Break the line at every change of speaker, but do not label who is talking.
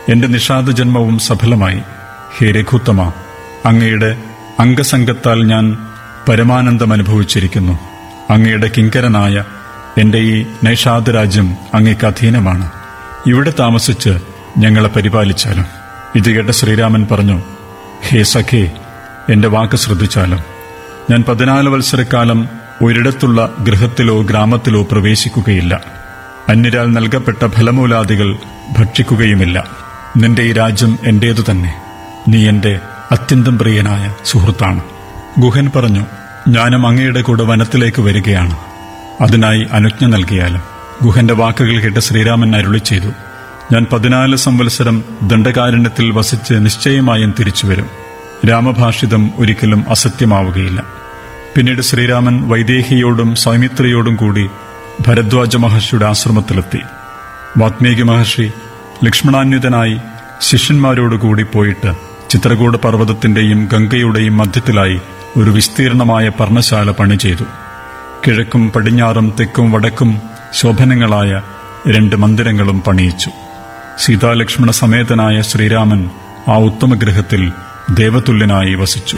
എന്റെ നിഷാദ ജന്മവും സഫലമായി ഹേ രഘുത്തമ അങ്ങയുടെ അംഗസംഗത്താൽ ഞാൻ പരമാനന്ദം അനുഭവിച്ചിരിക്കുന്നു അങ്ങയുടെ കിങ്കരനായ എന്റെ ഈ നൈഷാദ രാജ്യം അങ്ങേക്ക് അധീനമാണ് ഇവിടെ താമസിച്ച് ഞങ്ങളെ പരിപാലിച്ചാലും ഇത് കേട്ട ശ്രീരാമൻ പറഞ്ഞു ഹേ സഖേ എന്റെ വാക്ക് ശ്രദ്ധിച്ചാലും ഞാൻ പതിനാല് വത്സരക്കാലം ഒരിടത്തുള്ള ഗൃഹത്തിലോ ഗ്രാമത്തിലോ പ്രവേശിക്കുകയില്ല അന്യരാൽ നൽകപ്പെട്ട ഫലമൂലാദികൾ ഭക്ഷിക്കുകയുമില്ല നിന്റെ ഈ രാജ്യം എന്റേതു തന്നെ നീ എന്റെ അത്യന്തം പ്രിയനായ സുഹൃത്താണ് ഗുഹൻ പറഞ്ഞു ഞാനും അങ്ങയുടെ കൂടെ വനത്തിലേക്ക് വരികയാണ് അതിനായി അനുജ്ഞ നൽകിയാലും ഗുഹന്റെ വാക്കുകൾ കേട്ട് ശ്രീരാമൻ അരുളി ചെയ്തു ഞാൻ പതിനാല് സംവത്സരം ദണ്ഡകാരണ്യത്തിൽ വസിച്ച് നിശ്ചയമായും തിരിച്ചുവരും രാമഭാഷിതം ഒരിക്കലും അസത്യമാവുകയില്ല പിന്നീട് ശ്രീരാമൻ വൈദേഹിയോടും സൗമിത്രിയോടും കൂടി ഭരദ്വാജ മഹർഷിയുടെ ആശ്രമത്തിലെത്തി വാത്മീകി മഹർഷി ലക്ഷ്മണാന്വിതനായി ശിഷ്യന്മാരോടുകൂടി പോയിട്ട് ചിത്രകൂട പർവ്വതത്തിന്റെയും ഗംഗയുടെയും മധ്യത്തിലായി ഒരു വിസ്തീർണമായ പർണശാല പണി ചെയ്തു കിഴക്കും പടിഞ്ഞാറും തെക്കും വടക്കും ശോഭനങ്ങളായ രണ്ട് മന്ദിരങ്ങളും പണിയിച്ചു സീതാലക്ഷ്മണ സമേതനായ ശ്രീരാമൻ ആ ഉത്തമഗൃഹത്തിൽ ദേവതുല്യനായി വസിച്ചു